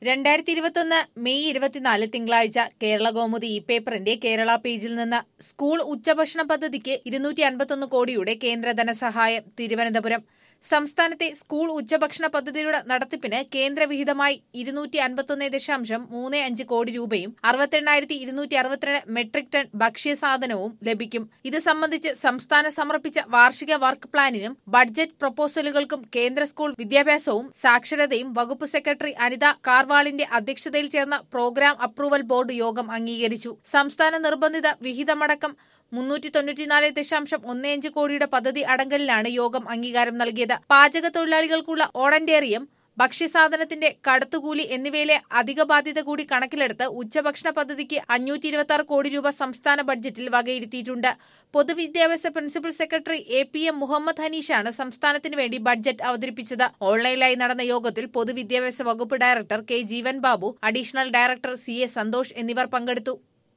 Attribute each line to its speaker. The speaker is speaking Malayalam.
Speaker 1: രണ്ടായിരത്തി ഇരുപത്തൊന്ന് മെയ് ഇരുപത്തിനാല് തിങ്കളാഴ്ച കേരള കൗമുദി ഇ പേപ്പറിന്റെ കേരള പേജിൽ നിന്ന് സ്കൂൾ ഉച്ചഭക്ഷണ പദ്ധതിക്ക് ഇരുന്നൂറ്റി അൻപത്തൊന്ന് കോടിയുടെ കേന്ദ്ര ധനസഹായം തിരുവനന്തപുരം സംസ്ഥാനത്തെ സ്കൂൾ ഉച്ചഭക്ഷണ പദ്ധതിയുടെ നടത്തിപ്പിന് കേന്ദ്രവിഹിതമായി ഇരുന്നൂറ്റി അൻപത്തൊന്ന് ദശാംശം മൂന്ന് അഞ്ച് കോടി രൂപയും അറുപത്തെണ്ണായിരത്തി ഇരുന്നൂറ്റി അറുപത്തിരണ്ട് മെട്രിക് ടൺ ഭക്ഷ്യസാധനവും ലഭിക്കും ഇത് സംബന്ധിച്ച് സംസ്ഥാനം സമർപ്പിച്ച വാർഷിക വർക്ക് പ്ലാനിനും ബഡ്ജറ്റ് പ്രപ്പോസലുകൾക്കും കേന്ദ്ര സ്കൂൾ വിദ്യാഭ്യാസവും സാക്ഷരതയും വകുപ്പ് സെക്രട്ടറി അനിത കാർവാളിന്റെ അധ്യക്ഷതയിൽ ചേർന്ന പ്രോഗ്രാം അപ്രൂവൽ ബോർഡ് യോഗം അംഗീകരിച്ചു സംസ്ഥാന നിർബന്ധിത വിഹിതമടക്കം മുന്നൂറ്റി തൊണ്ണൂറ്റിനാല് ദശാംശം ഒന്ന് അഞ്ച് കോടിയുടെ പദ്ധതി അടങ്കലിലാണ് യോഗം അംഗീകാരം നൽകിയത് പാചക തൊഴിലാളികൾക്കുള്ള ഓണന്റേറിയം ഭക്ഷ്യസാധനത്തിന്റെ കടത്തുകൂലി എന്നിവയിലെ അധിക ബാധ്യത കൂടി കണക്കിലെടുത്ത് ഉച്ചഭക്ഷണ പദ്ധതിക്ക് അഞ്ഞൂറ്റി ഇരുപത്തി ആറ് കോടി രൂപ സംസ്ഥാന ബഡ്ജറ്റിൽ വകയിരുത്തിയിട്ടുണ്ട് പൊതുവിദ്യാഭ്യാസ principal secretary A P M Muhammad ഹനീഷാണ് സംസ്ഥാനത്തിന് വേണ്ടി ബഡ്ജറ്റ് അവതരിപ്പിച്ചത് ഓൺലൈനിലായി നടന്ന യോഗത്തിൽ പൊതുവിദ്യാഭ്യാസ വകുപ്പ് director K Jeevan Babu additional director C A Santhosh എന്നിവർ പങ്കെടുത്തു